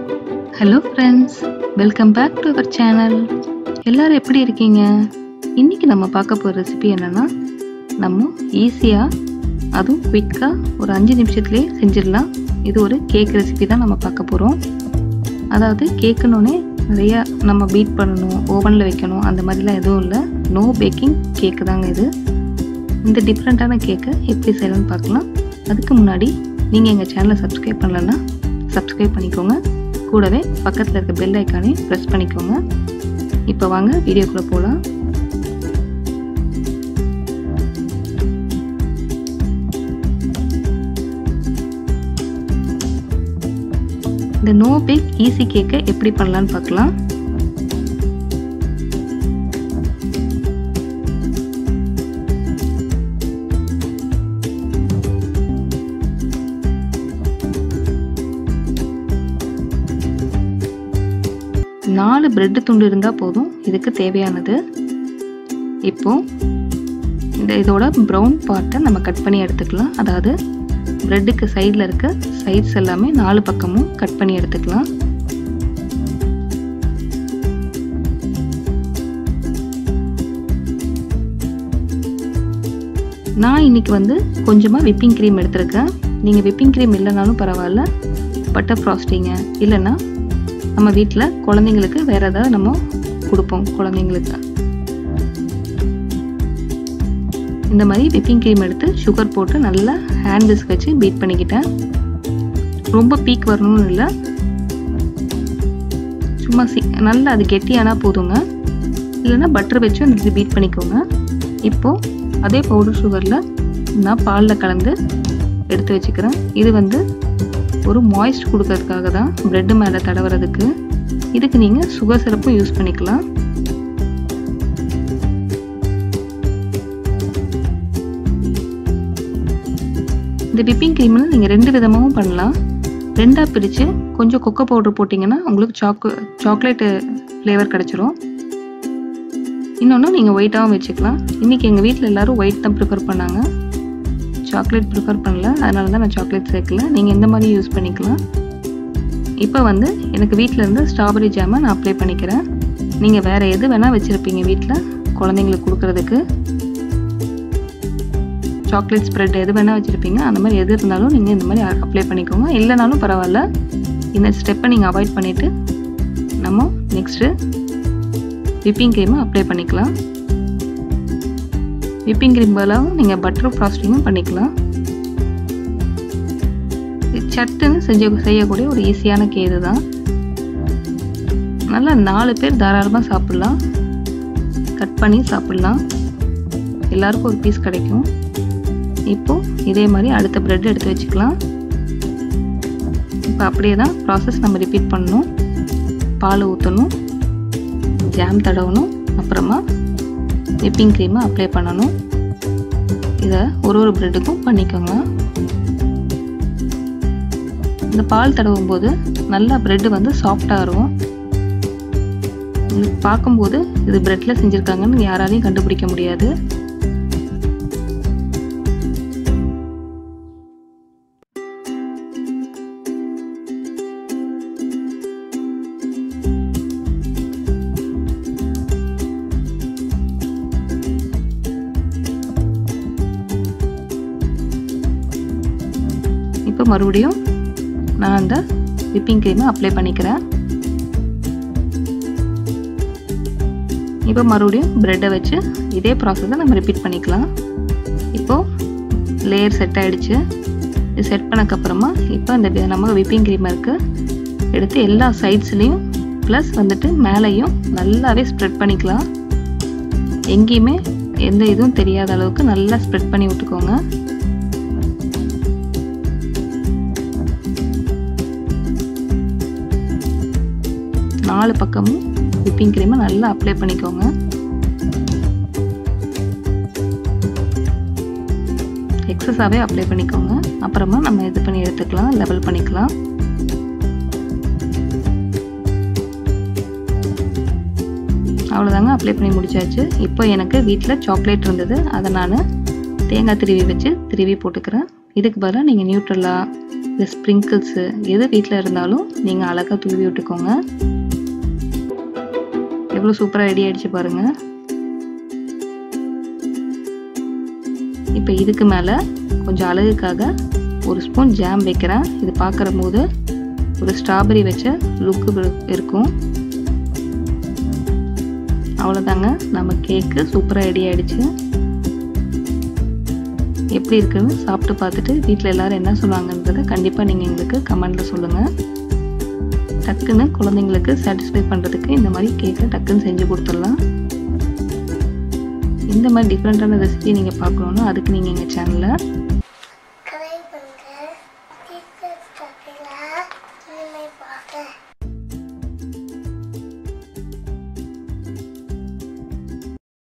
hello friends welcome back to our channel எல்லாரும் எப்படி இருக்கீங்க இன்னைக்கு நம்ம பார்க்க போகிற ரெசிபி என்னன்னா நம்ம ஈஸியாக அதுவும் குயிக்காக ஒரு அஞ்சு நிமிஷத்துலேயே செஞ்சிடலாம் இது ஒரு கேக் ரெசிபி தான் நம்ம பார்க்க போகிறோம் அதாவது கேக்குன்னொன்னே நிறையா நம்ம பீட் பண்ணணும் ஓவனில் வைக்கணும் அந்த மாதிரிலாம் எதுவும் இல்லை நோ பேக்கிங் கேக்கு தாங்க இது இந்த டிஃப்ரெண்ட்டான கேக்கை எப்படி செய்யலாம்னு பார்க்கலாம் அதுக்கு முன்னாடி நீங்கள் எங்கள் சேனலை சப்ஸ்கிரைப் பண்ணலன்னா சப்ஸ்கிரைப் பண்ணிக்கோங்க கூடவே பக்கத்தில் இருக்க பெல் ஐக்கானையும் ப்ரெஸ் பண்ணிக்கோங்க இப்போ வாங்க வீடியோக்குள்ளே போகலாம் இந்த நோ பேக் ஈஸி கேக்கை எப்படி பண்ணலான்னு பார்க்கலாம் நாலு பிரெட்டு துண்டு இருந்தால் போதும் இதுக்கு தேவையானது இப்போ இந்த இதோட ப்ரௌன் பார்ட்டை நம்ம கட் பண்ணி எடுத்துக்கலாம் அதாவது ப்ரெட்டுக்கு சைடில் இருக்க சைட்ஸ் எல்லாமே நாலு பக்கமும் கட் பண்ணி எடுத்துக்கலாம் நான் இன்னைக்கு வந்து கொஞ்சமாக விப்பிங் க்ரீம் எடுத்திருக்கேன் நீங்கள் விப்பிங் க்ரீம் இல்லைனாலும் பரவாயில்ல பட்டர் ஃப்ராஸ்டிங்க இல்லைன்னா நம்ம வீட்டில் குழந்தைங்களுக்கு வேறு ஏதாவது நம்ம கொடுப்போம் குழந்தைங்களுக்கு இந்த மாதிரி விப்பிங் க்ரீம் எடுத்து சுகர் போட்டு நல்லா ஹேண்ட் விஸ்க் வச்சு பீட் பண்ணிக்கிட்டேன் ரொம்ப பீக் வரணும்னு இல்லை சும்மா சி நல்லா அது கெட்டியானா போதுங்க இல்லைன்னா பட்டர் வச்சு அந்த பீட் பண்ணிக்கோங்க இப்போது அதே பவுடர் சுகரில் நான் பாலில் கலந்து எடுத்து வச்சுக்கிறேன் இது வந்து ஒரு மாய்ஸ்ட் கொடுக்கறதுக்காக தான் ப்ரெட்டு மேலே தடவுறதுக்கு இதுக்கு நீங்கள் சுகர் சிரப்பும் யூஸ் பண்ணிக்கலாம் இந்த விப்பிங் க்ரீமில் நீங்கள் ரெண்டு விதமாகவும் பண்ணலாம் ரெண்டாக பிரித்து கொஞ்சம் கொக்கோ பவுடர் போட்டிங்கன்னா உங்களுக்கு சாக்கு சாக்லேட்டு ஃப்ளேவர் கிடச்சிரும் இன்னொன்று நீங்கள் ஒயிட்டாகவும் வச்சுக்கலாம் இன்றைக்கி எங்கள் வீட்டில் எல்லோரும் ஒயிட் தான் ப்ரிஃபர் பண்ணாங்க சாக்லேட் ப்ரிஃபர் பண்ணல அதனால தான் நான் சாக்லேட் சேர்க்கல நீங்கள் இந்த மாதிரி யூஸ் பண்ணிக்கலாம் இப்போ வந்து எனக்கு வீட்டில் இருந்து ஸ்ட்ராபெரி ஜாமை நான் அப்ளை பண்ணிக்கிறேன் நீங்கள் வேறு எது வேணால் வச்சுருப்பீங்க வீட்டில் குழந்தைங்களுக்கு கொடுக்குறதுக்கு சாக்லேட் ஸ்ப்ரெட் எது வேணால் வச்சுருப்பீங்க அந்த மாதிரி எது இருந்தாலும் நீங்கள் இந்த மாதிரி அப்ளை பண்ணிக்கோங்க இல்லைனாலும் பரவாயில்ல இந்த ஸ்டெப்பை நீங்கள் அவாய்ட் பண்ணிவிட்டு நம்ம நெக்ஸ்ட்டு விப்பிங் க்ரீமை அப்ளை பண்ணிக்கலாம் விப்பிங் க்ரீம் பதிலாகவும் நீங்கள் பட்டர் ஃப்ராஸ்டிங்கும் பண்ணிக்கலாம் சட்டுன்னு செஞ்ச செய்யக்கூடிய ஒரு ஈஸியான கேது தான் நல்லா நாலு பேர் தாராளமாக சாப்பிட்லாம் கட் பண்ணி சாப்பிட்லாம் எல்லாருக்கும் ஒரு பீஸ் கிடைக்கும் இப்போது இதே மாதிரி அடுத்த ப்ரெட் எடுத்து வச்சுக்கலாம் இப்போ அப்படியே தான் ப்ராசஸ் நம்ம ரிப்பீட் பண்ணணும் பால் ஊற்றணும் ஜாம் தடவணும் அப்புறமா விப்பிங் க்ரீமை அப்ளை பண்ணணும் இதை ஒரு ஒரு ப்ரெட்டுக்கும் பண்ணிக்கோங்க இந்த பால் தடவும் போது நல்லா ப்ரெட்டு வந்து சாஃப்டாக இருக்கும் உங்களுக்கு பார்க்கும்போது இது ப்ரெட்டில் செஞ்சுருக்காங்கன்னு யாராலையும் கண்டுபிடிக்க முடியாது இப்போ மறுபடியும் நான் அந்த விப்பிங் க்ரீமை அப்ளை பண்ணிக்கிறேன் இப்போ மறுபடியும் ப்ரெட்டை வச்சு இதே ப்ராசஸை நம்ம ரிப்பீட் பண்ணிக்கலாம் இப்போது லேயர் செட் ஆகிடுச்சு இது செட் பண்ணக்கப்புறமா இப்போ இந்த நம்ம விப்பிங் க்ரீமை இருக்குது எடுத்து எல்லா சைட்ஸ்லேயும் ப்ளஸ் வந்துட்டு மேலேயும் நல்லாவே ஸ்ப்ரெட் பண்ணிக்கலாம் எங்கேயுமே எந்த இதுவும் தெரியாத அளவுக்கு நல்லா ஸ்ப்ரெட் பண்ணி விட்டுக்கோங்க நாலு பக்கமும் விப்பிங் க்ரீமை நல்லா அப்ளை பண்ணிக்கோங்க எக்ஸஸாகவே அப்ளை பண்ணிக்கோங்க அப்புறமா நம்ம இது பண்ணி எடுத்துக்கலாம் லெவல் பண்ணிக்கலாம் அவ்வளோதாங்க அப்ளை பண்ணி முடிச்சாச்சு இப்போ எனக்கு வீட்டில் சாக்லேட் இருந்தது அதை நான் தேங்காய் திருவி வச்சு திருவி போட்டுக்கிறேன் இதுக்கு பதிலாக நீங்கள் நியூட்ரலா இல்லை ஸ்ப்ரிங்கிள்ஸு எது வீட்டில் இருந்தாலும் நீங்கள் அழகாக தூவி விட்டுக்கோங்க எவ்வளோ சூப்பராக ரெடி ஆகிடுச்சு பாருங்கள் இப்போ இதுக்கு மேலே கொஞ்சம் அழகுக்காக ஒரு ஸ்பூன் ஜாம் வைக்கிறேன் இது பார்க்குற போது ஒரு ஸ்ட்ராபெரி வச்ச லுக்கு இருக்கும் அவ்வளோதாங்க நம்ம கேக்கு சூப்பராக ரெடி ஆகிடுச்சு எப்படி இருக்குன்னு சாப்பிட்டு பார்த்துட்டு வீட்டில் எல்லோரும் என்ன சொல்லுவாங்கன்றதை கண்டிப்பாக நீங்கள் எங்களுக்கு கமெண்டில் சொல்லுங்கள் டக்குன்னு குழந்தைங்களுக்கு சாட்டிஸ்ஃபை பண்ணுறதுக்கு இந்த மாதிரி கேக்கை டக்குன்னு செஞ்சு கொடுத்துடலாம் இந்த மாதிரி டிஃப்ரெண்ட்டான ரெசிபி நீங்கள் பார்க்கணுன்னா அதுக்கு நீங்கள் எங்கள் சேனலை